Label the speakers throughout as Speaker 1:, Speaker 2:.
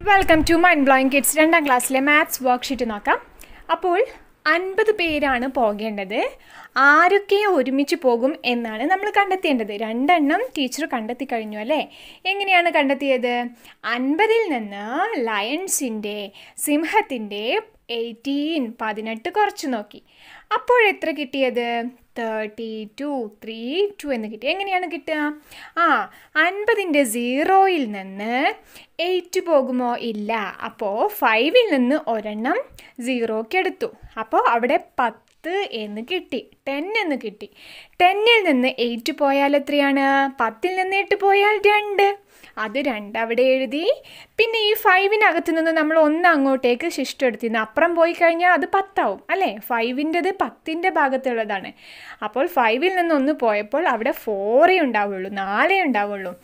Speaker 1: welcome to mind blowing kids രണ്ടാം ക്ലാസ്സിലെ maths worksheet നോക്കാം അപ്പോൾ അൻപത് പേരാണ് പോകേണ്ടത് ആരൊക്കെ ഒരുമിച്ച് പോകും എന്നാണ് നമ്മൾ കണ്ടെത്തേണ്ടത് രണ്ടെണ്ണം ടീച്ചർ കണ്ടെത്തി കഴിഞ്ഞു അല്ലേ എങ്ങനെയാണ് കണ്ടെത്തിയത് അൻപതിൽ നിന്ന് ലയൺസിൻ്റെ സിംഹത്തിൻ്റെ എയ്റ്റീൻ പതിനെട്ട് കുറച്ച് നോക്കി അപ്പോഴെത്ര കിട്ടിയത് തേർട്ടി ടു ത്രീ ടു എന്ന് കിട്ടി എങ്ങനെയാണ് കിട്ടുക ആ അൻപതിൻ്റെ സീറോയിൽ നിന്ന് എയ്റ്റ് പോകുമോ ഇല്ല അപ്പോൾ ഫൈവിൽ നിന്ന് ഒരെണ്ണം സീറോക്ക് എടുത്തു അപ്പോൾ അവിടെ പത്ത് എന്ന് കിട്ടി ടെൻ എന്ന് കിട്ടി ടെന്നിൽ നിന്ന് എയ്റ്റ് പോയാൽ എത്രയാണ് പത്തിൽ നിന്ന് എട്ട് പോയാൽ രണ്ട് അത് രണ്ട് അവിടെ എഴുതി പിന്നെ ഈ ഫൈവിനകത്ത് നിന്ന് നമ്മൾ ഒന്ന് അങ്ങോട്ടേക്ക് ശിഷ്ടം എടുത്തിരുന്നു അപ്പുറം പോയി കഴിഞ്ഞാൽ അത് പത്താവും അല്ലേ ഫൈവിൻ്റെത് പത്തിൻ്റെ ഭാഗത്തുള്ളതാണ് അപ്പോൾ ഫൈവിൽ നിന്ന് ഒന്ന് പോയപ്പോൾ അവിടെ ഫോറേ ഉണ്ടാവുള്ളൂ നാലേ ഉണ്ടാവുള്ളൂ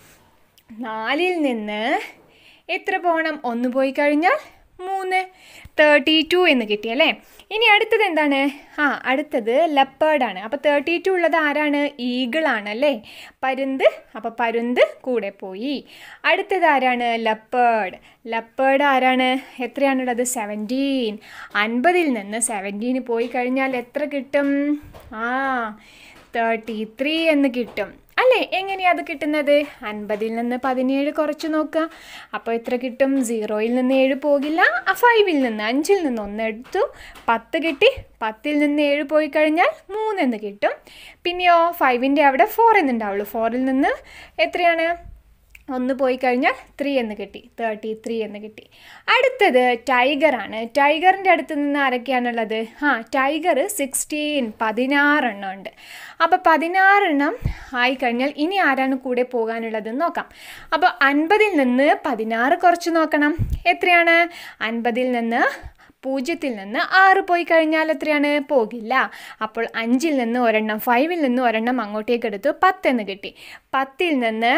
Speaker 1: നാലിൽ നിന്ന് എത്ര പോകണം ഒന്ന് പോയി കഴിഞ്ഞാൽ മൂന്ന് തേർട്ടി ടു എന്ന് കിട്ടി അല്ലേ ഇനി അടുത്തത് എന്താണ് ആ അടുത്തത് ലെപ്പേർഡാണ് അപ്പോൾ തേർട്ടി ടു ഉള്ളത് ആരാണ് ഈഗിളാണ് അല്ലേ പരുന്ത് അപ്പോൾ പരുന്ത് കൂടെ പോയി അടുത്തത് ആരാണ് ലെപ്പേർഡ് ലെപ്പേർഡ് ആരാണ് എത്രയാണുള്ളത് സെവൻറ്റീൻ അൻപതിൽ നിന്ന് സെവൻറ്റീന് പോയി കഴിഞ്ഞാൽ എത്ര കിട്ടും ആ തേർട്ടി ത്രീ എന്ന് കിട്ടും അല്ലേ എങ്ങനെയാണ് അത് കിട്ടുന്നത് അൻപതിൽ നിന്ന് പതിനേഴ് കുറച്ച് നോക്കുക അപ്പോൾ എത്ര കിട്ടും സീറോയിൽ നിന്ന് ഏഴ് പോകില്ല ആ ഫൈവിൽ നിന്ന് അഞ്ചിൽ നിന്ന് ഒന്ന് എടുത്തു പത്ത് കിട്ടി പത്തിൽ നിന്ന് ഏഴ് പോയി കഴിഞ്ഞാൽ മൂന്നെന്ന് കിട്ടും പിന്നെയോ ഫൈവിൻ്റെ അവിടെ ഫോർ എന്നുണ്ടാവുള്ളൂ ഫോറിൽ നിന്ന് എത്രയാണ് ഒന്ന് പോയി കഴിഞ്ഞാൽ ത്രീ എന്ന് കിട്ടി തേർട്ടി ത്രീ എന്ന് കിട്ടി അടുത്തത് ടൈഗറാണ് ടൈഗറിൻ്റെ അടുത്ത് നിന്ന് ആരൊക്കെയാണുള്ളത് ആ ടൈഗർ സിക്സ്റ്റീൻ പതിനാറെണ്ണം ഉണ്ട് അപ്പോൾ പതിനാറെണ്ണം ആയിക്കഴിഞ്ഞാൽ ഇനി ആരാണ് കൂടെ പോകാനുള്ളതെന്ന് നോക്കാം അപ്പോൾ അൻപതിൽ നിന്ന് പതിനാറ് കുറച്ച് നോക്കണം എത്രയാണ് അൻപതിൽ നിന്ന് പൂജ്യത്തിൽ നിന്ന് ആറ് പോയി കഴിഞ്ഞാൽ എത്രയാണ് പോകില്ല അപ്പോൾ അഞ്ചിൽ നിന്ന് ഒരെണ്ണം ഫൈവിൽ നിന്ന് ഒരെണ്ണം അങ്ങോട്ടേക്ക് എടുത്തു പത്തെന്ന് കിട്ടി പത്തിൽ നിന്ന്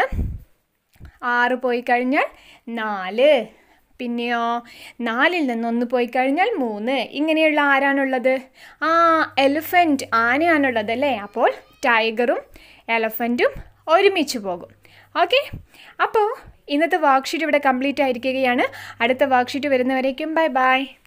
Speaker 1: ആറ് പോയി കഴിഞ്ഞാൽ നാല് പിന്നെയോ നാലിൽ നിന്ന് ഒന്ന് പോയി കഴിഞ്ഞാൽ മൂന്ന് ഇങ്ങനെയുള്ള ആരാണുള്ളത് ആ എലിഫൻറ്റ് ആനയാണുള്ളത് അല്ലേ അപ്പോൾ ടൈഗറും എലഫൻറ്റും ഒരുമിച്ച് പോകും ഓക്കെ അപ്പോൾ ഇന്നത്തെ വർക്ക്ഷീറ്റ് ഇവിടെ കംപ്ലീറ്റ് ആയിരിക്കുകയാണ് അടുത്ത വർക്ക്ഷീറ്റ് വരുന്നവരേക്കും ബൈ ബൈ